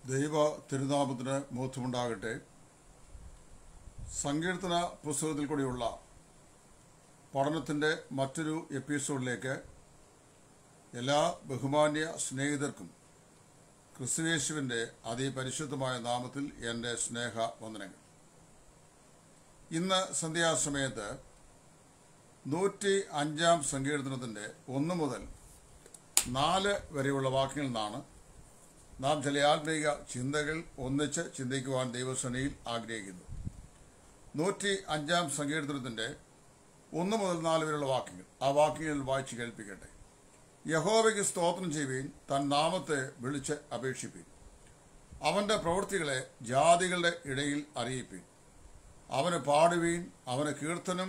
ദൈവ തിരുനാമത്തിന് ബോധ്യമുണ്ടാകട്ടെ സങ്കീർത്തന പുസ്തകത്തിൽ കൂടിയുള്ള പഠനത്തിൻ്റെ മറ്റൊരു എപ്പിസോഡിലേക്ക് എല്ലാ ബഹുമാന്യ സ്നേഹിതർക്കും ക്രിസ്തുവേശുവിൻ്റെ അതിപരിശുദ്ധമായ നാമത്തിൽ എൻ്റെ സ്നേഹ വന്ദനങ്ങൾ ഇന്ന് സന്ധ്യാസമയത്ത് നൂറ്റി അഞ്ചാം സങ്കീർത്തനത്തിൻ്റെ ഒന്ന് മുതൽ നാല് വരെയുള്ള വാക്യങ്ങളിൽ നിന്നാണ് നാം ചില ആത്മീക ചിന്തകൾ ഒന്നിച്ച് ചിന്തിക്കുവാൻ ദൈവസനയിൽ ആഗ്രഹിക്കുന്നു നൂറ്റി അഞ്ചാം സങ്കീർത്തനത്തിൻ്റെ ഒന്ന് മുതൽ നാല് വരെയുള്ള വാക്യങ്ങൾ ആ വാക്യങ്ങൾ വായിച്ച് കേൾപ്പിക്കട്ടെ യഹോവയ്ക്ക് സ്തോത്രം ചെയ്യുവീൻ തൻ നാമത്തെ വിളിച്ച് അപേക്ഷിപ്പീൻ അവന്റെ പ്രവൃത്തികളെ ജാതികളുടെ ഇടയിൽ അറിയിപ്പീൻ അവന് പാടുവീൻ അവന് കീർത്തനം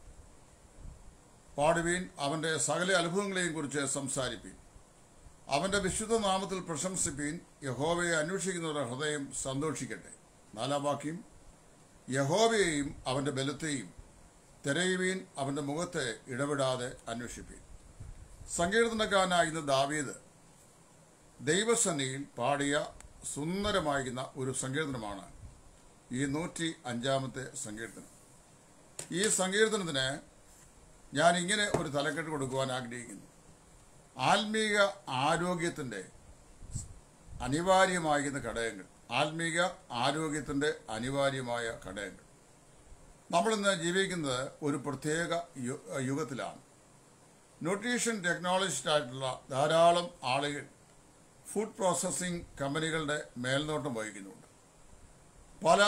പാടുവീൻ അവന്റെ സകല അത്ഭുതങ്ങളെയും കുറിച്ച് സംസാരിപ്പീൻ അവന്റെ വിശുദ്ധ നാമത്തിൽ പ്രശംസിപ്പീൻ യഹോവയെ അന്വേഷിക്കുന്നവരുടെ ഹൃദയം സന്തോഷിക്കട്ടെ നാലാം വാക്യം യഹോവയെയും അവന്റെ ബലത്തെയും തിരയുവീൻ അവന്റെ മുഖത്തെ ഇടപെടാതെ അന്വേഷിപ്പീൻ സങ്കീർത്തനക്കാരനായിരുന്ന ദാവീദ് ദൈവസന്നിയിൽ പാടിയ സുന്ദരമായിരുന്ന ഒരു സങ്കീർത്തനമാണ് ഈ നൂറ്റി അഞ്ചാമത്തെ സങ്കീർത്തനം ഈ സങ്കീർത്തനത്തിന് ഞാൻ ഇങ്ങനെ ഒരു തലക്കെട്ട് കൊടുക്കുവാൻ ആഗ്രഹിക്കുന്നു ആത്മീക ആരോഗ്യത്തിൻ്റെ അനിവാര്യമാകുന്ന ഘടകങ്ങൾ ആത്മീക ആരോഗ്യത്തിൻ്റെ അനിവാര്യമായ ഘടകങ്ങൾ നമ്മളിന്ന് ജീവിക്കുന്നത് ഒരു പ്രത്യേക യു- യുഗത്തിലാണ് ന്യൂട്രീഷൻ ടെക്നോളജിസ്റ്റ് ആയിട്ടുള്ള ധാരാളം ആളുകൾ ഫുഡ് പ്രോസസ്സിംഗ് കമ്പനികളുടെ മേൽനോട്ടം വഹിക്കുന്നുണ്ട് പല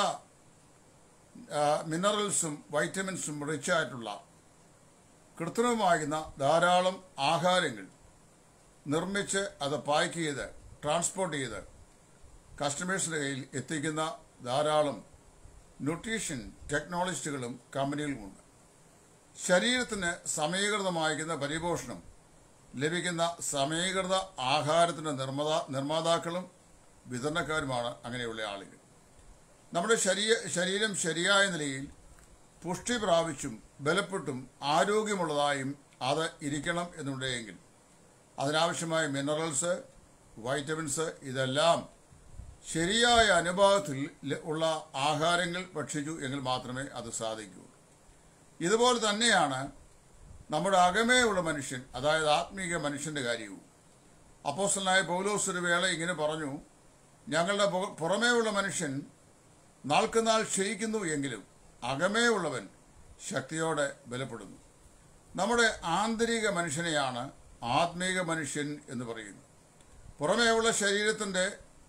ആ, മിനറൽസും വൈറ്റമിൻസും റിച്ച് ആയിട്ടുള്ള കൃത്രിമമാകുന്ന ധാരാളം ആഹാരങ്ങൾ നിർമ്മിച്ച് അത് പാക്ക് ചെയ്ത് ട്രാൻസ്പോർട്ട് ചെയ്ത് കസ്റ്റമേഴ്സിൻ്റെ കയ്യിൽ എത്തിക്കുന്ന ധാരാളം ന്യൂട്രീഷൻ ടെക്നോളജിസ്റ്റുകളും കമ്പനികളുമുണ്ട് ശരീരത്തിന് സമീകൃതമായിരിക്കുന്ന പരിപോഷണം ലഭിക്കുന്ന സമീകൃത ആഹാരത്തിൻ്റെ നിർമ്മാതാ നിർമ്മാതാക്കളും വിതരണക്കാരുമാണ് അങ്ങനെയുള്ള ആളുകൾ നമ്മുടെ ശരീര ശരീരം ശരിയായ നിലയിൽ പുഷ്ടി പ്രാപിച്ചും ബലപ്പെട്ടും ആരോഗ്യമുള്ളതായും അത് ഇരിക്കണം എന്നുണ്ടെങ്കിൽ അതിനാവശ്യമായ മിനറൽസ് വൈറ്റമിൻസ് ഇതെല്ലാം ശരിയായ അനുപാതത്തിൽ ല- ഉള്ള ആഹാരങ്ങൾ ഭക്ഷിച്ചു എങ്കിൽ മാത്രമേ അത് സാധിക്കൂ ഇതുപോലെ തന്നെയാണ് നമ്മുടെ അകമേയുള്ള മനുഷ്യൻ അതായത് ആത്മീക മനുഷ്യന്റെ കാര്യവും അപ്പോസ്റ്റലായ പൗലോസ് ഒരു വേള ഇങ്ങനെ പറഞ്ഞു ഞങ്ങളുടെ പു- പുറമേയുള്ള മനുഷ്യൻ നാൾക്കുനാൾ ക്ഷയിക്കുന്നു എങ്കിലും അകമേ ഉള്ളവൻ ശക്തിയോടെ ബലപ്പെടുന്നു നമ്മുടെ ആന്തരിക മനുഷ്യനെയാണ് ആത്മീക മനുഷ്യൻ എന്ന് പറയുന്നത് പുറമേയുള്ള ശരീരത്തിൻ്റെ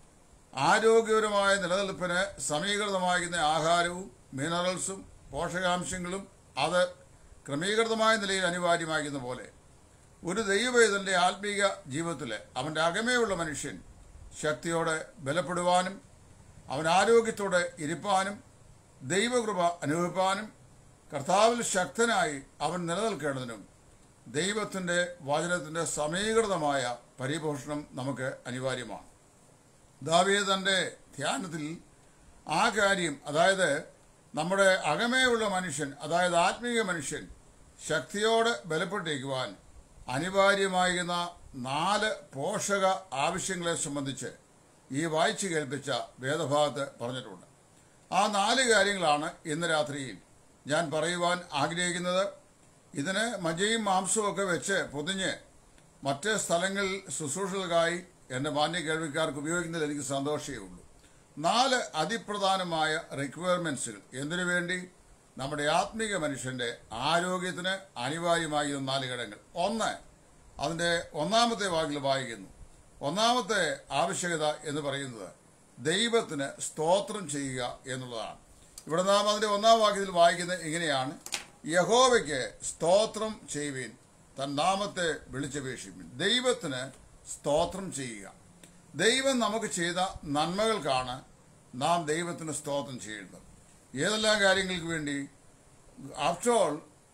ആരോഗ്യപരമായ നിലനിൽപ്പിന് സമീകൃതമാകുന്ന ആഹാരവും മിനറൽസും പോഷകാംശങ്ങളും അത് ക്രമീകൃതമായ നിലയിൽ അനിവാര്യമാകുന്ന പോലെ ഒരു ദൈവവേദന്റെ ആത്മീക ജീവിതത്തിൽ അവൻ്റെ അകമേയുള്ള മനുഷ്യൻ ശക്തിയോടെ ബലപ്പെടുവാനും അവൻ ആരോഗ്യത്തോടെ ഇരിപ്പാനും ദൈവകൃപ അനുഭവിപ്പാനും കർത്താവിൽ ശക്തനായി അവൻ നിലനിൽക്കേണ്ടതിനും ദൈവത്തിൻ്റെ വചനത്തിൻ്റെ സമീകൃതമായ പരിപോഷണം നമുക്ക് അനിവാര്യമാണ് ദാവീദ് തൻ്റെ ധ്യാനത്തിൽ ആ കാര്യം അതായത് നമ്മുടെ അകമേയുള്ള മനുഷ്യൻ അതായത് ആത്മീയ മനുഷ്യൻ ശക്തിയോടെ ബലപ്പെട്ടിരിക്കുവാൻ അനിവാര്യമാകുന്ന നാല് പോഷക ആവശ്യങ്ങളെ സംബന്ധിച്ച് ഈ വായിച്ചു കേൾപ്പിച്ച വേദഭാഗത്ത് പറഞ്ഞിട്ടുണ്ട് ആ നാല് കാര്യങ്ങളാണ് ഇന്ന് രാത്രിയിൽ ഞാൻ പറയുവാൻ ആഗ്രഹിക്കുന്നത് ഇതിന് മജയും മാംസവും ഒക്കെ വെച്ച് പൊതിഞ്ഞ് മറ്റ് സ്ഥലങ്ങളിൽ ശുശ്രൂഷകൾക്കായി എൻ്റെ മാന്യ കേൾവിക്കാർക്ക് ഉപയോഗിക്കുന്നതിൽ എനിക്ക് സന്തോഷമേ ഉള്ളൂ നാല് അതിപ്രധാനമായ റിക്വയർമെൻറ്റ്സുകൾ എന്തിനു വേണ്ടി നമ്മുടെ ആത്മീക മനുഷ്യൻ്റെ ആരോഗ്യത്തിന് അനിവാര്യമായ നാല് ഘടകങ്ങൾ ഒന്ന് അതിൻ്റെ ഒന്നാമത്തെ വാക്കിൽ വായിക്കുന്നു ഒന്നാമത്തെ ആവശ്യകത എന്ന് പറയുന്നത് ദൈവത്തിന് സ്തോത്രം ചെയ്യുക എന്നുള്ളതാണ് ഇവിടെ നാം അതിൻ്റെ ഒന്നാം വാക്യത്തിൽ വായിക്കുന്നത് ഇങ്ങനെയാണ് യഹോവയ്ക്ക് സ്തോത്രം ചെയ്യുവീൻ തൻ നാമത്തെ വിളിച്ചപേക്ഷിപ്പിൻ ദൈവത്തിന് സ്തോത്രം ചെയ്യുക ദൈവം നമുക്ക് ചെയ്ത നന്മകൾക്കാണ് നാം ദൈവത്തിന് സ്തോത്രം ചെയ്യുന്നത് ഏതെല്ലാം കാര്യങ്ങൾക്ക് വേണ്ടി after all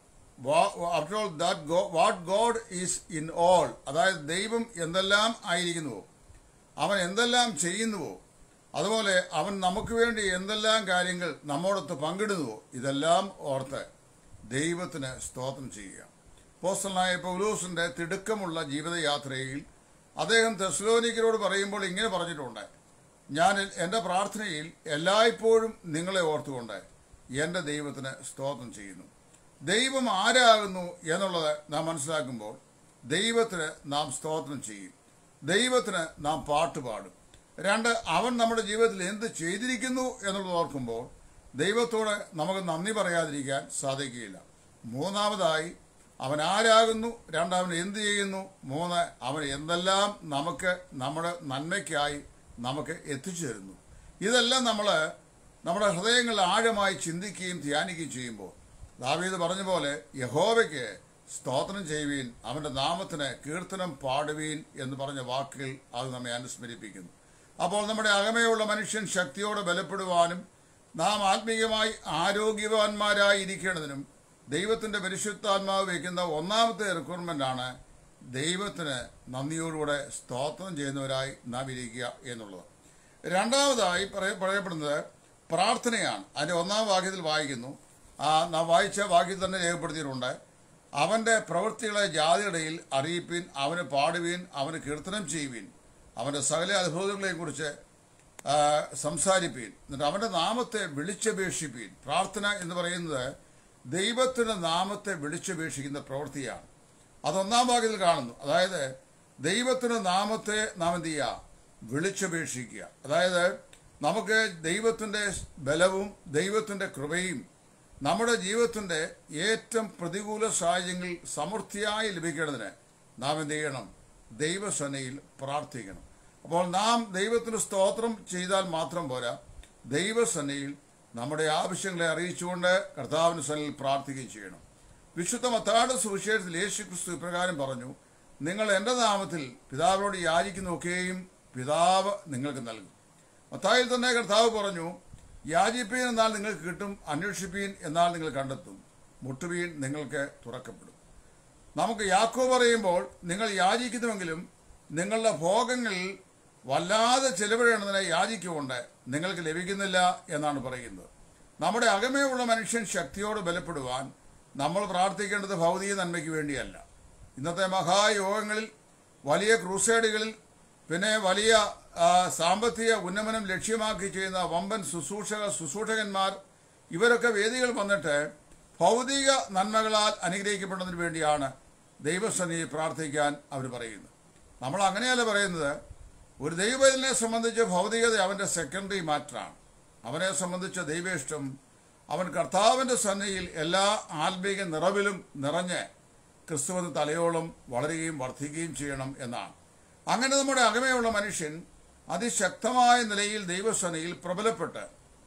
after all that what God is in all അതായത് ദൈവം എന്തെല്ലാം ആയിരിക്കുന്നുവോ അവൻ എന്തെല്ലാം ചെയ്യുന്നുവോ അതുപോലെ അവൻ നമുക്ക് വേണ്ടി എന്തെല്ലാം കാര്യങ്ങൾ നമ്മോടൊത്ത് പങ്കിടുന്നുവോ ഇതെല്ലാം ഓർത്ത് ദൈവത്തിന് സ്തോത്രം ചെയ്യുക പോസ്റ്റലായ പൗലൂസിന്റെ തിടുക്കമുള്ള ജീവിതയാത്രയിൽ അദ്ദേഹം തെസ്ലോനിക്കരോട് പറയുമ്പോൾ ഇങ്ങനെ പറഞ്ഞിട്ടുണ്ട് ഞാൻ എൻ്റെ പ്രാർത്ഥനയിൽ എല്ലായ്പ്പോഴും നിങ്ങളെ ഓർത്തുകൊണ്ട് എൻ്റെ ദൈവത്തിന് സ്തോത്രം ചെയ്യുന്നു ദൈവം ആരാകുന്നു എന്നുള്ളത് നാം മനസ്സിലാക്കുമ്പോൾ ദൈവത്തിന് നാം സ്തോത്രം ചെയ്യും ദൈവത്തിന് നാം പാട്ട് പാടും രണ്ട് അവൻ നമ്മുടെ ജീവിതത്തിൽ എന്ത് ചെയ്തിരിക്കുന്നു എന്നുള്ളത് ഓർക്കുമ്പോൾ ദൈവത്തോട് നമുക്ക് നന്ദി പറയാതിരിക്കാൻ സാധിക്കുകയില്ല മൂന്നാമതായി അവൻ ആരാകുന്നു രണ്ടാമൻ എന്ത് ചെയ്യുന്നു മൂന്ന് അവൻ എന്തെല്ലാം നമുക്ക് നമ്മുടെ നന്മയ്ക്കായി നമുക്ക് എത്തിച്ചു തരുന്നു ഇതെല്ലാം നമ്മൾ നമ്മുടെ ഹൃദയങ്ങളിൽ ആഴമായി ചിന്തിക്കുകയും ധ്യാനിക്കുകയും ചെയ്യുമ്പോൾ ദാവീദ് പറഞ്ഞ പോലെ യഹോവയ്ക്ക് സ്തോത്രം ചെയ്യുവീൻ അവന്റെ നാമത്തിന് കീർത്തനം പാടുവീൻ എന്ന് പറഞ്ഞ വാക്കുകൾ അത് നമ്മെ അനുസ്മരിപ്പിക്കുന്നു അപ്പോൾ നമ്മുടെ അകമയുള്ള മനുഷ്യൻ ശക്തിയോടെ ബലപ്പെടുവാനും നാം ആത്മീയമായി ആരോഗ്യവാന്മാരായി ഇരിക്കേണ്ടതിനും ദൈവത്തിന്റെ പരിശുദ്ധാത്മാവ് വയ്ക്കുന്ന ഒന്നാമത്തെ റിക്വയർമെന്റ് ആണ് ദൈവത്തിന് നന്ദിയോടുകൂടെ സ്തോത്രം ചെയ്യുന്നവരായി നാം ഇരിക്കുക എന്നുള്ളത് രണ്ടാമതായി പറയ- പറയപ്പെടുന്നത് പ്രാർത്ഥനയാണ് അതിന്റെ ഒന്നാം വാക്യത്തിൽ വായിക്കുന്നു ആ നാം വായിച്ച വാക്യത്തിൽ തന്നെ രേഖപ്പെടുത്തിയിട്ടുണ്ട് അവന്റെ പ്രവൃത്തികളെ ജാതിയിടയിൽ അറിയിപ്പീൻ അവന് പാടുവീൻ അവന് കീർത്തനം ചെയ്യുവീൻ അവന്റെ സകല അത്ഭുതങ്ങളെയും കുറിച്ച് സംസാരിപ്പീൻ എന്നിട്ട് അവന്റെ നാമത്തെ വിളിച്ചപേക്ഷിപ്പീൻ പ്രാർത്ഥന എന്ന് പറയുന്നത് ദൈവത്തിന്റെ നാമത്തെ വിളിച്ചപേക്ഷിക്കുന്ന പ്രവൃത്തിയാണ് അതൊന്നാം ഭാഗത്തിൽ കാണുന്നു അതായത് ദൈവത്തിന്റെ നാമത്തെ നാം എന്ത് ചെയ്യുക വിളിച്ചപേക്ഷിക്കുക അതായത് നമുക്ക് ദൈവത്തിന്റെ ബലവും ദൈവത്തിന്റെ കൃപയും നമ്മുടെ ജീവിതത്തിന്റെ ഏറ്റവും പ്രതികൂല സാഹചര്യങ്ങളിൽ സമൃദ്ധിയായി ലഭിക്കേണ്ടതിന് നാം എന്ത് ചെയ്യണം ദൈവസനയിൽ പ്രാർത്ഥിക്കണം അപ്പോൾ നാം ദൈവത്തിന് സ്തോത്രം ചെയ്താൽ മാത്രം പോരാ ദൈവസനയിൽ നമ്മുടെ ആവശ്യങ്ങളെ അറിയിച്ചുകൊണ്ട് കർത്താവിന് സനയിൽ പ്രാർത്ഥിക്കുകയും ചെയ്യണം വിശുദ്ധ മത്താട് സുവിശേഷത്തിൽ യേശു ക്രിസ്തു ഇപ്രകാരം പറഞ്ഞു നിങ്ങൾ എൻ്റെ നാമത്തിൽ പിതാവിനോട് യാചിക്കുന്നൊക്കെയും പിതാവ് നിങ്ങൾക്ക് നൽകും മത്തായിൽ തന്നെ കർത്താവ് പറഞ്ഞു യാചിപ്പീൻ എന്നാൽ നിങ്ങൾക്ക് കിട്ടും അന്വേഷിപ്പീൻ എന്നാൽ നിങ്ങൾ കണ്ടെത്തും മുട്ടുവീൻ നിങ്ങൾക്ക് തുറക്കപ്പെടും നമുക്ക് യാക്കോ പറയുമ്പോൾ നിങ്ങൾ യാചിക്കുന്നുവെങ്കിലും നിങ്ങളുടെ ഭോഗങ്ങളിൽ വല്ലാതെ ചെലവിടേണ്ടതിനെ യാചിക്കുകൊണ്ട് നിങ്ങൾക്ക് ലഭിക്കുന്നില്ല എന്നാണ് പറയുന്നത് നമ്മുടെ അകമയുള്ള മനുഷ്യൻ ശക്തിയോട് ബലപ്പെടുവാൻ നമ്മൾ പ്രാർത്ഥിക്കേണ്ടത് ഭൗതിക നന്മയ്ക്ക് വേണ്ടിയല്ല ഇന്നത്തെ മഹായോഗങ്ങളിൽ വലിയ ക്രൂസൈഡുകളിൽ പിന്നെ വലിയ ആ, സാമ്പത്തിക ഉന്നമനം ലക്ഷ്യമാക്കി ചെയ്യുന്ന വമ്പൻ ശുശ്രൂഷക ശുശ്രൂഷകന്മാർ ഇവരൊക്കെ വേദികൾ വന്നിട്ട് ഭൗതിക നന്മകളാൽ അനുഗ്രഹിക്കപ്പെടുന്നതിന് വേണ്ടിയാണ് ദൈവസന്നിധി പ്രാർത്ഥിക്കാൻ അവർ പറയുന്നത് നമ്മൾ അങ്ങനെയല്ല പറയുന്നത് ഒരു ദൈവത്തിനെ സംബന്ധിച്ച് ഭൗതികത അവന്റെ സെക്കൻഡറി മാറ്ററാണ് അവനെ സംബന്ധിച്ച ദൈവേഷ്ടം അവൻ കർത്താവിന്റെ സന്നിധിയിൽ എല്ലാ ആത്മീക നിറവിലും നിറഞ്ഞ് ക്രിസ്തുവിന് തലയോളം വളരുകയും വർദ്ധിക്കുകയും ചെയ്യണം എന്നാണ് അങ്ങനെ നമ്മുടെ അകമയുള്ള മനുഷ്യൻ അതിശക്തമായ നിലയിൽ ദൈവസനയിൽ പ്രബലപ്പെട്ട്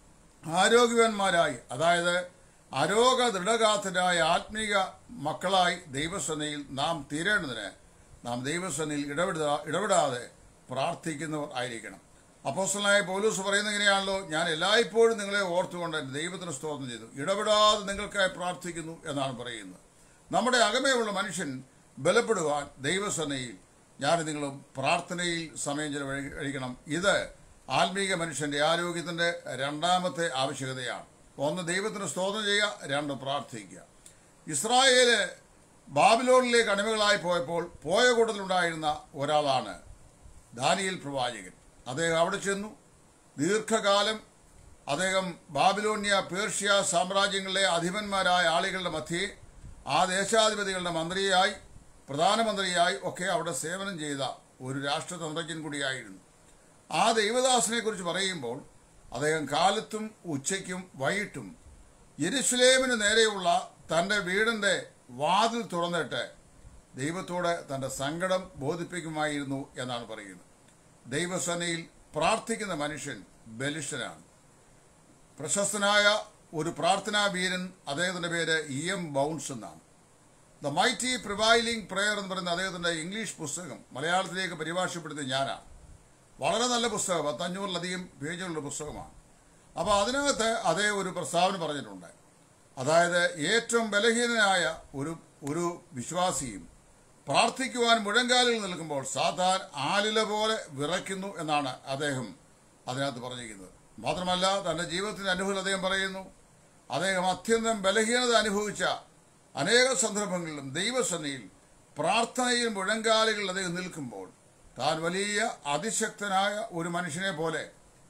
ആരോഗ്യവാന്മാരായി അതായത് അരോഗ ദൃഢഗാത്രരായ ആത്മീക മക്കളായി ദൈവസനയിൽ നാം തീരേണ്ടതിന് നാം ദൈവസനയിൽ ഇടപെടാ ഇടപെടാതെ പ്രാർത്ഥിക്കുന്നവർ ആയിരിക്കണം അപ്പോസ്റ്റലായ പൗലൂസ് പറയുന്നത് എങ്ങനെയാണല്ലോ ഞാൻ എല്ലായ്പ്പോഴും നിങ്ങളെ ഓർത്തുകൊണ്ട് എൻ്റെ ദൈവത്തിന് സ്തോത്രം ചെയ്തു ഇടപെടാതെ നിങ്ങൾക്കായി പ്രാർത്ഥിക്കുന്നു എന്നാണ് പറയുന്നത് നമ്മുടെ അകമയുള്ള മനുഷ്യൻ ബലപ്പെടുവാൻ ദൈവസനയിൽ ഞാൻ നിങ്ങളും പ്രാർത്ഥനയിൽ സമയം ചെലവഴിക്കണം ഇത് ആത്മീക മനുഷ്യന്റെ ആരോഗ്യത്തിന്റെ രണ്ടാമത്തെ ആവശ്യകതയാണ് ഒന്ന് ദൈവത്തിന് സ്തോത്രം ചെയ്യുക രണ്ട് പ്രാർത്ഥിക്കുക ഇസ്രായേല് ബാബിലോണിലേക്ക് അടിമകളായി പോയപ്പോൾ പോയ കൂട്ടത്തിലുണ്ടായിരുന്ന ഒരാളാണ് ദാനിയേൽ പ്രവാചകൻ അദ്ദേഹം അവിടെ ചെന്നു ദീർഘകാലം അദ്ദേഹം ബാബിലോണ്യ പേർഷ്യ സാമ്രാജ്യങ്ങളിലെ അധിപന്മാരായ ആളുകളുടെ മധ്യേ ആ ദേശാധിപതികളുടെ മന്ത്രിയായി പ്രധാനമന്ത്രിയായി ഒക്കെ അവിടെ സേവനം ചെയ്ത ഒരു രാഷ്ട്രതന്ത്രജ്ഞൻ കൂടിയായിരുന്നു ആ ദൈവദാസനെ കുറിച്ച് പറയുമ്പോൾ അദ്ദേഹം കാലത്തും ഉച്ചയ്ക്കും വൈകിട്ടും യെരുസലേമിന് നേരെയുള്ള തന്റെ വീടിന്റെ വാതിൽ തുറന്നിട്ട് ദൈവത്തോട് തന്റെ സങ്കടം ബോധിപ്പിക്കുമായിരുന്നു എന്നാണ് പറയുന്നത് ദൈവസനയിൽ പ്രാർത്ഥിക്കുന്ന മനുഷ്യൻ ബലിഷ്ഠനാണ് പ്രശസ്തനായ ഒരു പ്രാർത്ഥനാ വീരൻ അദ്ദേഹത്തിന്റെ പേര് ഇ എം ബൗൺസ് എന്നാണ് ദ മൈറ്റി പ്രിവൈലിംഗ് പ്രെയർ എന്ന് പറയുന്ന അദ്ദേഹത്തിന്റെ ഇംഗ്ലീഷ് പുസ്തകം മലയാളത്തിലേക്ക് പരിഭാഷപ്പെടുത്തിയ ഞാനാണ് വളരെ നല്ല പുസ്തകം പത്തഞ്ഞൂറിലധികം പേജുള്ള പുസ്തകമാണ് അപ്പോൾ അതിനകത്ത് അതേ ഒരു പ്രസ്താവന പറഞ്ഞിട്ടുണ്ട് അതായത് ഏറ്റവും ബലഹീനനായ ഒരു ഒരു വിശ്വാസിയും പ്രാർത്ഥിക്കുവാൻ മുഴങ്കാലിൽ നിൽക്കുമ്പോൾ സാധാരണ ആലില പോലെ വിറയ്ക്കുന്നു എന്നാണ് അദ്ദേഹം അതിനകത്ത് പറഞ്ഞിരിക്കുന്നത് മാത്രമല്ല തന്റെ ജീവിതത്തിന്റെ അനുഭവം അദ്ദേഹം പറയുന്നു അദ്ദേഹം അത്യന്തം ബലഹീനത അനുഭവിച്ച അനേക സന്ദർഭങ്ങളിലും ദൈവസന്നിയിൽ പ്രാർത്ഥനയിൽ മുഴങ്കാലുകൾ അദ്ദേഹം നിൽക്കുമ്പോൾ താൻ വലിയ അതിശക്തനായ ഒരു മനുഷ്യനെ പോലെ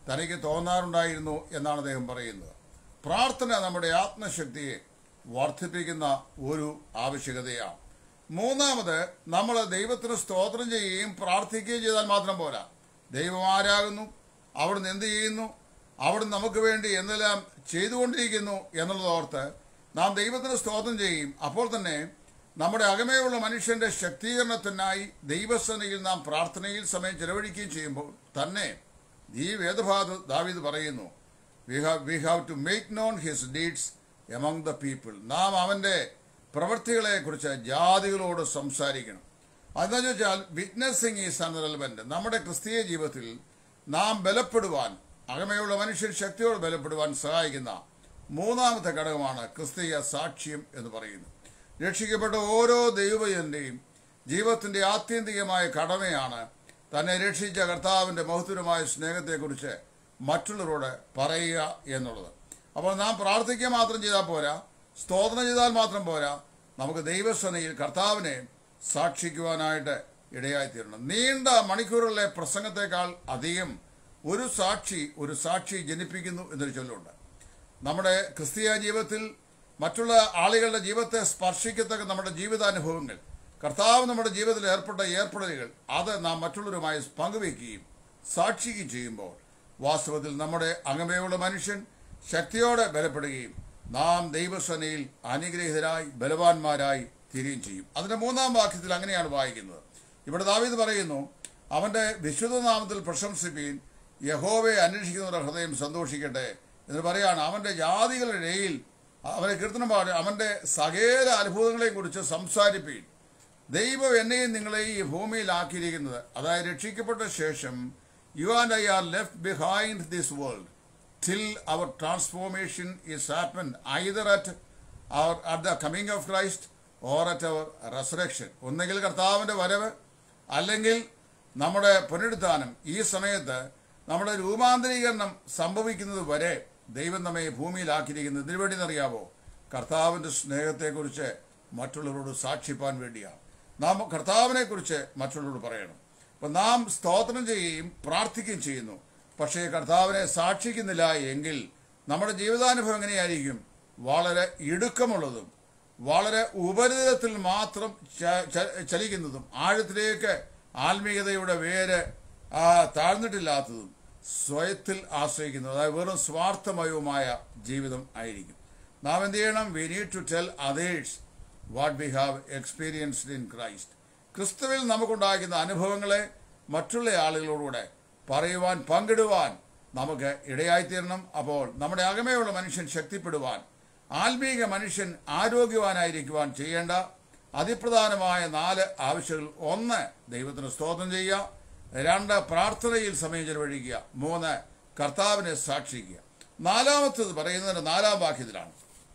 തനിക്ക് തോന്നാറുണ്ടായിരുന്നു എന്നാണ് അദ്ദേഹം പറയുന്നത് പ്രാർത്ഥന നമ്മുടെ ആത്മശക്തിയെ വർദ്ധിപ്പിക്കുന്ന ഒരു ആവശ്യകതയാണ് മൂന്നാമത് നമ്മൾ ദൈവത്തിന് സ്തോത്രം ചെയ്യുകയും പ്രാർത്ഥിക്കുകയും ചെയ്താൽ മാത്രം പോരാ ദൈവം ആരാകുന്നു അവിടുന്ന് എന്ത് ചെയ്യുന്നു അവിടുന്ന് നമുക്ക് വേണ്ടി എന്തെല്ലാം ചെയ്തുകൊണ്ടിരിക്കുന്നു എന്നുള്ളത് ഓർത്ത് നാം ദൈവത്തിന് സ്തോത്രം ചെയ്യും അപ്പോൾ തന്നെ നമ്മുടെ അകമയുള്ള മനുഷ്യന്റെ ശക്തീകരണത്തിനായി ദൈവസേനയിൽ നാം പ്രാർത്ഥനയിൽ സമയം ചെലവഴിക്കുകയും ചെയ്യുമ്പോൾ തന്നെ ഈ വേദഭാഗത്ത് ദാവീദ് പറയുന്നു we have we have to make known his deeds among the people നാം അവന്റെ പ്രവൃത്തികളെ കുറിച്ച് ജാതികളോട് സംസാരിക്കണം അതെന്ന് വെച്ചാൽ വിറ്റ്നസിങ് ഈസ് അൺ റെലവെന്റ് നമ്മുടെ ക്രിസ്തീയ ജീവിതത്തിൽ നാം ബലപ്പെടുവാൻ അകമയുള്ള മനുഷ്യൻ ശക്തിയോട് ബലപ്പെടുവാൻ സഹായിക്കുന്ന മൂന്നാമത്തെ ഘടകമാണ് ക്രിസ്തീയ സാക്ഷ്യം എന്ന് പറയുന്നത് രക്ഷിക്കപ്പെട്ട ഓരോ ദൈവജന്റെയും ജീവിതത്തിന്റെ ആത്യന്തികമായ കടമയാണ് തന്നെ രക്ഷിച്ച കർത്താവിന്റെ മഹത്വരമായ സ്നേഹത്തെക്കുറിച്ച് മറ്റുള്ളവരോട് പറയുക എന്നുള്ളത് അപ്പോൾ നാം പ്രാർത്ഥിക്കുക മാത്രം ചെയ്താൽ പോരാ സ്തോത്രം ചെയ്താൽ മാത്രം പോരാ നമുക്ക് ദൈവസനയിൽ കർത്താവിനെ സാക്ഷിക്കുവാനായിട്ട് ഇടയായിത്തീരണം നീണ്ട മണിക്കൂറുകളിലെ പ്രസംഗത്തെക്കാൾ അധികം ഒരു സാക്ഷി ഒരു സാക്ഷി ജനിപ്പിക്കുന്നു എന്നൊരു ചൊല്ലുണ്ട് നമ്മുടെ ക്രിസ്തീയ ജീവിതത്തിൽ മറ്റുള്ള ആളുകളുടെ ജീവിതത്തെ സ്പർശിക്കത്തക്ക നമ്മുടെ ജീവിതാനുഭവങ്ങൾ കർത്താവ് നമ്മുടെ ജീവിതത്തിൽ ഏർപ്പെട്ട ഏർപ്പെടലുകൾ അത് നാം മറ്റുള്ളവരുമായി പങ്കുവയ്ക്കുകയും സാക്ഷിക്കുകയും ചെയ്യുമ്പോൾ വാസ്തവത്തിൽ നമ്മുടെ അംഗമയുള്ള മനുഷ്യൻ ശക്തിയോടെ ബലപ്പെടുകയും നാം ദൈവസേനയിൽ അനുഗ്രഹീതരായി ബലവാന്മാരായി തീരുകയും ചെയ്യും അതിന്റെ മൂന്നാം വാക്യത്തിൽ അങ്ങനെയാണ് വായിക്കുന്നത് ഇവിടെ ദാവീദ് പറയുന്നു അവന്റെ വിശുദ്ധ നാമത്തിൽ പ്രശംസിപ്പീൻ യഹോവയെ അന്വേഷിക്കുന്നവരുടെ ഹൃദയം സന്തോഷിക്കട്ടെ എന്ന് പറയാണ് അവന്റെ ജാതികളുടെ ഇടയിൽ അവനെ കീർത്തനം പാടി അവന്റെ സകേല അത്ഭുതങ്ങളെയും കുറിച്ച് സംസാരിപ്പീൻ ദൈവം എന്നെയും നിങ്ങളെയും ഈ ഭൂമിയിലാക്കിയിരിക്കുന്നത് അതായത് രക്ഷിക്കപ്പെട്ട ശേഷം you and I are left behind this world till our transformation is happen either at our at the coming of Christ or at our resurrection ഒന്നെങ്കിൽ കർത്താവിന്റെ വരവ് അല്ലെങ്കിൽ നമ്മുടെ പുനരുദ്ധാനം ഈ സമയത്ത് നമ്മുടെ രൂപാന്തരീകരണം സംഭവിക്കുന്നത് വരെ ദൈവം നമ്മെ ഭൂമിയിലാക്കിയിരിക്കുന്നത് ഇതിനു വേണ്ടി അറിയാവോ കർത്താവിന്റെ സ്നേഹത്തെക്കുറിച്ച് മറ്റുള്ളവരോട് സാക്ഷിപ്പാൻ വേണ്ടിയാണ് നാം കർത്താവിനെ കുറിച്ച് മറ്റുള്ളവരോട് പറയണം അപ്പൊ നാം സ്തോത്രം ചെയ്യുകയും പ്രാർത്ഥിക്കുകയും ചെയ്യുന്നു പക്ഷേ കർത്താവിനെ സാക്ഷിക്കുന്നില്ല എങ്കിൽ നമ്മുടെ ജീവിതാനുഭവം എങ്ങനെയായിരിക്കും വളരെ ഇടുക്കമുള്ളതും വളരെ ഉപരിതലത്തിൽ മാത്രം ച- ച- ചലിക്കുന്നതും ആഴത്തിലേക്ക് ആത്മീയതയുടെ വേര് ആ, താഴ്ന്നിട്ടില്ലാത്തതും സ്വയത്തിൽ ആശ്രയിക്കുന്നത് അതായത് വെറും സ്വാർത്ഥമയവുമായ ജീവിതം ആയിരിക്കും നാം എന്ത് ചെയ്യണം we need to tell others what we have experienced in Christ ക്രിസ്തുവിൽ നമുക്കുണ്ടാകുന്ന അനുഭവങ്ങളെ മറ്റുള്ള ആളുകളോടുകൂടെ പറയുവാൻ പങ്കിടുവാൻ നമുക്ക് ഇടയായിത്തീരണം അപ്പോൾ നമ്മുടെ അകമയുള്ള മനുഷ്യൻ ശക്തിപ്പെടുവാൻ ആത്മീക മനുഷ്യൻ ആരോഗ്യവാനായിരിക്കുവാൻ ചെയ്യേണ്ട അതിപ്രധാനമായ നാല് ആവശ്യങ്ങൾ ഒന്ന് ദൈവത്തിന് സ്തോത്രം ചെയ്യുക രണ്ട് പ്രാർത്ഥനയിൽ സമയം ചെലവഴിക്കുക മൂന്ന് കർത്താവിനെ സാക്ഷിക്കുക നാലാമത്തത് പറയുന്നതിന്റെ നാലാം വാക്യത്തിലാണ്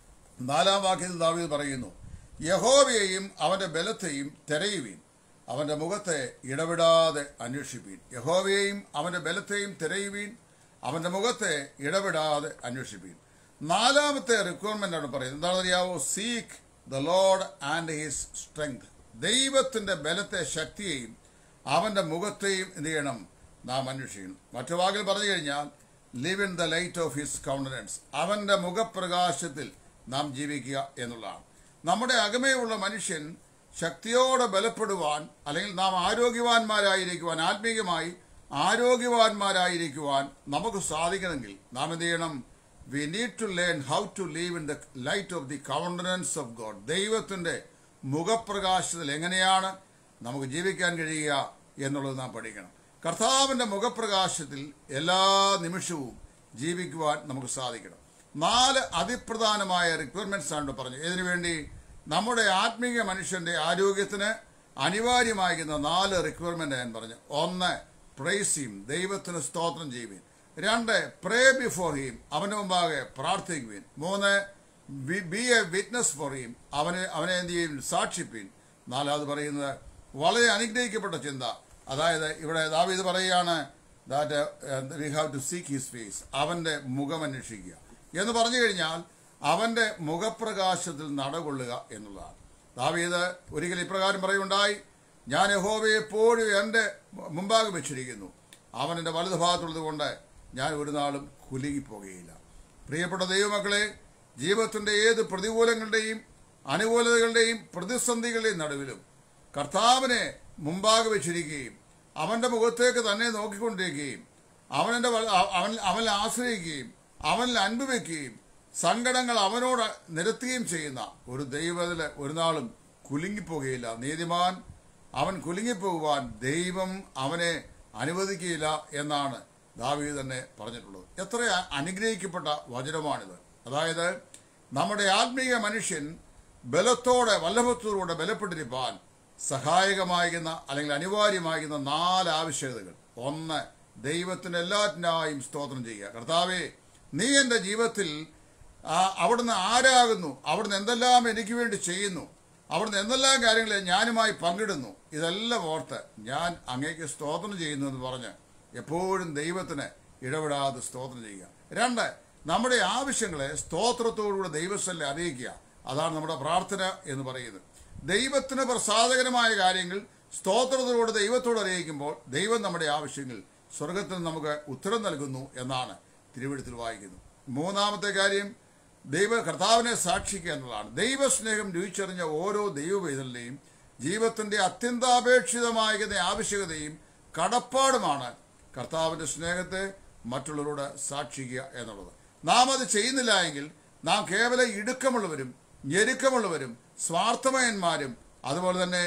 നാലാം വാക്യത്തിൽ ദാവീദ് പറയുന്നു യഹോവയെയും അവന്റെ ബലത്തെയും തിരയുവീൻ അവന്റെ മുഖത്തെ ഇടവിടാതെ അന്വേഷിപ്പീൻ യഹോവയെയും അവന്റെ ബലത്തെയും തിരയുവീൻ അവന്റെ മുഖത്തെ ഇടവിടാതെ അന്വേഷിപ്പീൻ നാലാമത്തെ റിക്വയർമെന്റ് ആണ് പറയുന്നത് എന്താണെന്ന് അറിയാവോ seek the Lord and his strength ദൈവത്തിന്റെ ബലത്തെ ശക്തിയെയും അവന്റെ മുഖത്തെയും എന്ത് ചെയ്യണം നാം അന്വേഷിക്കണം മറ്റു വാക്കിൽ പറഞ്ഞു കഴിഞ്ഞാൽ live in the light of his countenance അവന്റെ മുഖപ്രകാശത്തിൽ നാം ജീവിക്കുക എന്നുള്ളതാണ് നമ്മുടെ അകമയുള്ള മനുഷ്യൻ ശക്തിയോടെ ബലപ്പെടുവാൻ അല്ലെങ്കിൽ നാം ആരോഗ്യവാന്മാരായിരിക്കുവാൻ ആത്മീയമായി ആരോഗ്യവാന്മാരായിരിക്കുവാൻ നമുക്ക് സാധിക്കണമെങ്കിൽ നാം എന്ത് ചെയ്യണം we need to learn how to live in the light of the countenance of God ദൈവത്തിന്റെ മുഖപ്രകാശത്തിൽ എങ്ങനെയാണ് നമുക്ക് ജീവിക്കാൻ കഴിയുക എന്നുള്ളത് നാം പഠിക്കണം കർത്താവിന്റെ മുഖപ്രകാശത്തിൽ എല്ലാ നിമിഷവും ജീവിക്കുവാൻ നമുക്ക് സാധിക്കണം നാല് അതിപ്രധാനമായ റിക്വയർമെന്റ്സ് ആണ് ഇവിടെ പറഞ്ഞത് ഇതിനു വേണ്ടി നമ്മുടെ ആത്മീയ മനുഷ്യന്റെ ആരോഗ്യത്തിന് അനിവാര്യമാകുന്ന നാല് റിക്വയർമെന്റ് ഞാൻ പറഞ്ഞു ഒന്ന് പ്രൈസ് ഹിം ദൈവത്തിന് സ്തോത്രം ചെയ്യുവിൻ രണ്ട് പ്രേ ബിഫോർ ഹിം അവന്റെ മുമ്പാകെ പ്രാർത്ഥിക്കുവിൻ മൂന്ന് be a witness for him അവനെ അവനെ എന്ത് ചെയ്യും സാക്ഷിപ്പിൻ നാലാമത് പറയുന്നത് വളരെ അനുഗ്രഹിക്കപ്പെട്ട ചിന്ത അതായത് ഇവിടെ ദാവീദ് പറയുകയാണ് that we have to seek his face അവന്റെ മുഖം അന്വേഷിക്കുക എന്ന് പറഞ്ഞു കഴിഞ്ഞാൽ അവന്റെ മുഖപ്രകാശത്തിൽ നടകൊള്ളുക എന്നുള്ളതാണ് ദാവീദ് ഒരിക്കൽ ഇപ്രകാരം പറയുണ്ടായി ഞാൻ യഹോവയെ എപ്പോഴും എൻ്റെ മുമ്പാകെ വെച്ചിരിക്കുന്നു അവൻ എൻ്റെ വലതുഭാഗത്തുള്ളത് കൊണ്ട് ഞാൻ ഒരു നാളും കുലുങ്ങിപ്പോകുകയില്ല പ്രിയപ്പെട്ട ദൈവമക്കളെ ജീവിതത്തിന്റെ ഏത് പ്രതികൂലങ്ങളുടെയും അനുകൂലതകളുടെയും പ്രതിസന്ധികളുടെയും നടുവിലും കർത്താവിനെ മുമ്പാകെ വെച്ചിരിക്കുകയും അവന്റെ മുഖത്തേക്ക് തന്നെ നോക്കിക്കൊണ്ടിരിക്കുകയും അവനെ അവൻ അവനിൽ ആശ്രയിക്കുകയും അവനിൽ അൻപ് വെക്കുകയും സങ്കടങ്ങൾ അവനോട് നിരത്തുകയും ചെയ്യുന്ന ഒരു ദൈവത്തില് ഒരു നാളും കുലുങ്ങിപ്പോകുകയില്ല നീതിമാൻ അവൻ കുലുങ്ങിപ്പോകുവാൻ ദൈവം അവനെ അനുവദിക്കുകയില്ല എന്നാണ് ദാവീദ് തന്നെ പറഞ്ഞിട്ടുള്ളത് എത്ര അനുഗ്രഹിക്കപ്പെട്ട വചനമാണിത് അതായത് നമ്മുടെ ആത്മീയ മനുഷ്യൻ ബലത്തോടെ വല്ലഭത്തോടെ ബലപ്പെട്ടിരിക്കാൻ സഹായകമാകുന്ന അല്ലെങ്കിൽ അനിവാര്യമാകുന്ന നാല് ആവശ്യകതകൾ ഒന്ന് ദൈവത്തിന് എല്ലാറ്റിനായും സ്തോത്രം ചെയ്യുക കർത്താവെ നീ എൻ്റെ ജീവിതത്തിൽ ആ, അവിടുന്ന് ആരാകുന്നു അവിടുന്ന് എന്തെല്ലാം എനിക്ക് വേണ്ടി ചെയ്യുന്നു അവിടുന്ന് എന്തെല്ലാം കാര്യങ്ങളെ ഞാനുമായി പങ്കിടുന്നു ഇതെല്ലാം ഓർത്ത് ഞാൻ അങ്ങേക്ക് സ്തോത്രം ചെയ്യുന്നു എന്ന് പറഞ്ഞ് എപ്പോഴും ദൈവത്തിന് ഇടപെടാതെ സ്തോത്രം ചെയ്യുക രണ്ട് നമ്മുടെ ആവശ്യങ്ങളെ സ്തോത്രത്തോടുകൂടെ ദൈവസ്ഥലെ അറിയിക്കുക അതാണ് നമ്മുടെ പ്രാർത്ഥന എന്ന് പറയുന്നത് ദൈവത്തിന് പ്രസാദകരമായ കാര്യങ്ങൾ സ്തോത്രത്തോടെ ദൈവത്തോട് അറിയിക്കുമ്പോൾ ദൈവം നമ്മുടെ ആവശ്യങ്ങൾ സ്വർഗത്തിൽ നമുക്ക് ഉത്തരം നൽകുന്നു എന്നാണ് തിരുവഴുത്തിൽ വായിക്കുന്നത് മൂന്നാമത്തെ കാര്യം ദൈവ കർത്താവിനെ സാക്ഷിക്കുക എന്നതാണ് ദൈവസ്നേഹം രുചിച്ചറിഞ്ഞ ഓരോ ദൈവവേദനയും ജീവിതത്തിന്റെ അത്യന്താപേക്ഷിതമായ ആവശ്യകതയും കടപ്പാടുമാണ് കർത്താവിന്റെ സ്നേഹത്തെ മറ്റുള്ളവരോട് സാക്ഷിക്കുക എന്നുള്ളത് നാം അത് ചെയ്യുന്നില്ല എങ്കിൽ നാം കേവലം ഇടുക്കമുള്ളവരും ഞെരുക്കമുള്ളവരും സ്വാർത്ഥമയന്മാരും അതുപോലെ തന്നെ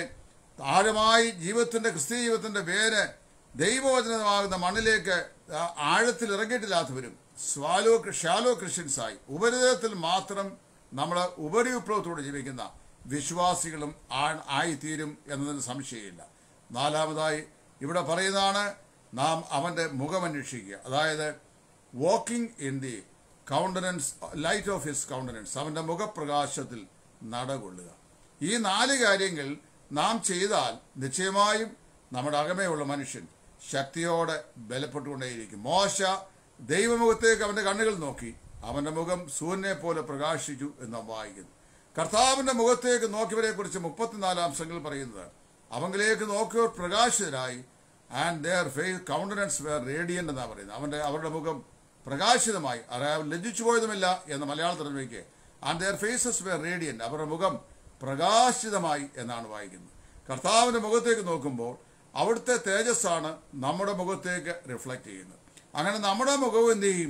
ആഴമായി ജീവിതത്തിന്റെ ക്രിസ്തീയ ജീവിതത്തിന്റെ വേര് ദൈവവചനമാകുന്ന മണ്ണിലേക്ക് ആ ആഴത്തിൽ ഇറങ്ങിയിട്ടില്ലാത്തവരും സ്വാലോ ഷാലോ ക്രിസ്ത്യൻസായി ഉപരിതലത്തിൽ മാത്രം നമ്മൾ ഉപരിവിപ്ലവത്തോടെ ജീവിക്കുന്ന വിശ്വാസികളും ആ- ആയിത്തീരും എന്നതിന് സംശയമില്ല നാലാമതായി ഇവിടെ പറയുന്നതാണ് നാം അവന്റെ മുഖം അന്വേഷിക്കുക അതായത് walking in the countenance light of his countenance അവന്റെ മുഖപ്രകാശത്തിൽ നടകൊള്ളുക ഈ നാല് കാര്യങ്ങൾ നാം ചെയ്താൽ നിശ്ചയമായും നമ്മുടെ അകമയുള്ള മനുഷ്യൻ ശക്തിയോടെ ബലപ്പെട്ടുകൊണ്ടേയിരിക്കും മോശ ദൈവമുഖത്തേക്ക് അവന്റെ കണ്ണുകൾ നോക്കി അവന്റെ മുഖം സൂര്യനെ പോലെ പ്രകാശിച്ചു എന്ന് നാം വായിക്കുന്നു കർത്താവിന്റെ മുഖത്തേക്ക് നോക്കിയവരെ കുറിച്ച് മുപ്പത്തിനാലാം സംഘങ്ങൾ പറയുന്നത് അവങ്കിലേക്ക് നോക്കിയവർ പ്രകാശിതരായി and their face countenance were radiant എന്നാണ് പറയുന്നത് അവന്റെ അവരുടെ മുഖം പ്രകാശിതമായി അതായത് ലജ്ജിച്ചു പോയതുമില്ല എന്ന മലയാള തലമുറയ്ക്ക് and their faces were radiant അവരുടെ മുഖം പ്രകാശിതമായി എന്നാണ് വായിക്കുന്നത് കർത്താവിന്റെ മുഖത്തേക്ക് നോക്കുമ്പോൾ അവിടുത്തെ തേജസ്സാണ് നമ്മുടെ മുഖത്തേക്ക് റിഫ്ലക്റ്റ് ചെയ്യുന്നത് അങ്ങനെ നമ്മുടെ മുഖവും എന്ത് ചെയ്യും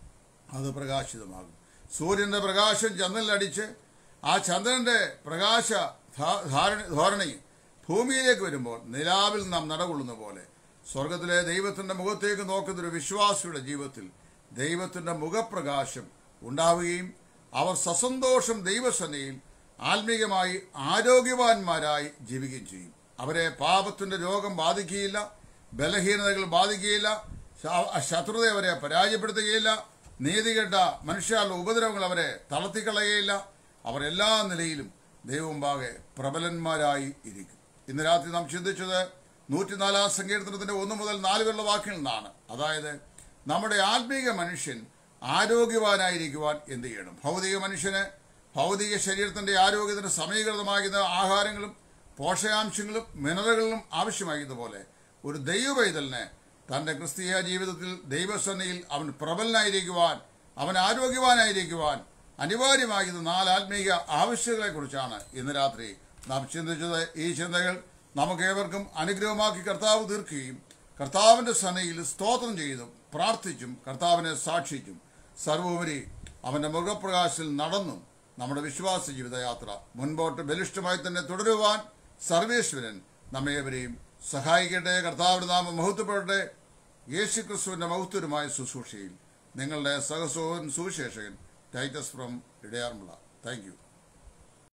അത് പ്രകാശിതമാകും സൂര്യന്റെ പ്രകാശം ചന്ദ്രനിലടിച്ച് ആ ചന്ദ്രന്റെ പ്രകാശ ധാ- ധാരണ- ധോരണയും ഭൂമിയിലേക്ക് വരുമ്പോൾ നിലാവിൽ നാം നടകൊള്ളുന്ന പോലെ സ്വർഗത്തിലെ ദൈവത്തിന്റെ മുഖത്തേക്ക് നോക്കുന്ന ഒരു വിശ്വാസിയുടെ ജീവിതത്തിൽ ദൈവത്തിന്റെ മുഖപ്രകാശം ഉണ്ടാവുകയും അവർ സസന്തോഷം ദൈവസന്നയിൽ ആത്മീയമായി ആരോഗ്യവാന്മാരായി ജീവിക്കുകയും ചെയ്യും അവരെ പാപത്തിന്റെ രോഗം ബാധിക്കുകയില്ല ബലഹീനതകൾ ബാധിക്കുകയില്ല ശ- ശത്രുത അവരെ പരാജയപ്പെടുത്തുകയില്ല നീതികെട്ട മനുഷ്യരുടെ ഉപദ്രവങ്ങൾ അവരെ തളർത്തിക്കളയുകയില്ല അവർ എല്ലാ നിലയിലും ദൈവമുമ്പാകെ പ്രബലന്മാരായി ഇരിക്കും ഇന്ന് രാത്രി നാം ചിന്തിച്ചത് നൂറ്റിനാലാം സങ്കീർത്തനത്തിന്റെ ഒന്ന് മുതൽ നാല് വരെയുള്ള വാക്യങ്ങളിൽ നിന്നാണ് അതായത് നമ്മുടെ ആത്മീക മനുഷ്യൻ ആരോഗ്യവാനായിരിക്കുവാൻ എന്ത് ചെയ്യണം ഭൗതിക മനുഷ്യന് ഭൗതിക ശരീരത്തിന്റെ ആരോഗ്യത്തിന് സമീകൃതമാകുന്ന ആഹാരങ്ങളും പോഷകാംശങ്ങളും മിനറലുകളും ആവശ്യമായതുപോലെ ഒരു ദൈവവൈതലിന് തന്റെ ക്രിസ്തീയ ജീവിതത്തിൽ ദൈവസന്നയിൽ അവൻ പ്രബലനായിരിക്കുവാൻ അവൻ ആരോഗ്യവാനായിരിക്കുവാൻ അനിവാര്യമാകുന്ന നാല് ആത്മീയ ആവശ്യങ്ങളെ കുറിച്ചാണ് ഇന്ന് രാത്രി നാം ചിന്തിച്ചത് ഈ ചിന്തകൾ നമുക്കേവർക്കും അനുഗ്രഹമാക്കി കർത്താവ് തീർക്കുകയും കർത്താവിന്റെ സന്നയിൽ സ്തോത്രം ചെയ്തും പ്രാർത്ഥിച്ചും കർത്താവിനെ സാക്ഷിച്ചും സർവോപരി അവന്റെ മുഖപ്രകാശത്തിൽ നടന്നും നമ്മുടെ വിശ്വാസ ജീവിതയാത്ര മുൻപോട്ട് ബലിഷ്ഠമായി തന്നെ തുടരുവാൻ സർവേശ്വരൻ നമ്മേവരെയും സഹായിക്കട്ടെ കർത്താവിന്റെ നാമം മഹത്വപ്പെടട്ടെ യേശു ക്രിസ്തുവിന്റെ മഹത്വരുമായ ശുശ്രൂഷയിൽ നിങ്ങളുടെ സഹസോഹൻ സുവിശേഷകൻ Titus from Idayaranmula thank U